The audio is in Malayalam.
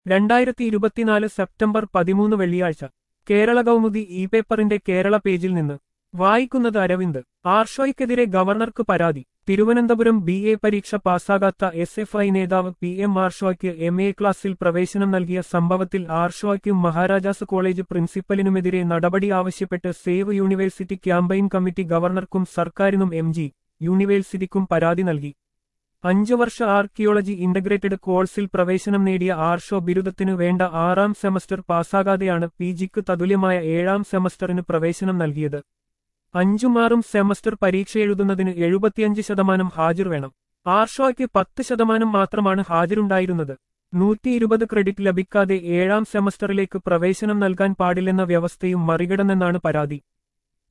രണ്ടായിരത്തി ഇരുപത്തിനാല് സെപ്റ്റംബർ പതിമൂന്ന് വെള്ളിയാഴ്ച കേരള കൗമുദി ഇ പേപ്പറിന്റെ കേരള പേജിൽ നിന്ന് വായിക്കുന്നത് അരവിന്ദ് ആർഷോയ്ക്കെതിരെ ഗവർണർക്ക് പരാതി തിരുവനന്തപുരം ബി എ പരീക്ഷ പാസ്സാകാത്ത എസ് എഫ് ഐ നേതാവ് പി എം ആർഷോയ്ക്ക് എം എ ക്ലാസ്സിൽ പ്രവേശനം നൽകിയ സംഭവത്തിൽ ആർഷോയ്ക്കും മഹാരാജാസ് കോളേജ് പ്രിൻസിപ്പലിനുമെതിരെ നടപടി ആവശ്യപ്പെട്ട് സേവ് യൂണിവേഴ്സിറ്റി ക്യാമ്പയിൻ കമ്മിറ്റി ഗവർണർക്കും സർക്കാരിനും എം ജി യൂണിവേഴ്സിറ്റിക്കും പരാതി നൽകി അഞ്ചു വർഷ ആർക്കിയോളജി ഇന്റഗ്രേറ്റഡ് കോഴ്സിൽ പ്രവേശനം നേടിയ ആർഷോ ബിരുദത്തിനു വേണ്ട ആറാം സെമസ്റ്റർ പാസ്സാകാതെയാണ് പി ജിക്ക് തതുല്യമായ ഏഴാം സെമസ്റ്ററിന് പ്രവേശനം നൽകിയത് അഞ്ചും ആറും സെമസ്റ്റർ പരീക്ഷ എഴുതുന്നതിന് എഴുപത്തിയഞ്ച് ശതമാനം ഹാജർ വേണം ആർഷോയ്ക്ക് പത്ത് ശതമാനം മാത്രമാണ് ഹാജരുണ്ടായിരുന്നത് നൂറ്റി ഇരുപത് ക്രെഡിറ്റ് ലഭിക്കാതെ ഏഴാം സെമസ്റ്ററിലേക്ക് പ്രവേശനം നൽകാൻ പാടില്ലെന്ന വ്യവസ്ഥയും മറികടന്നെന്നാണ് പരാതി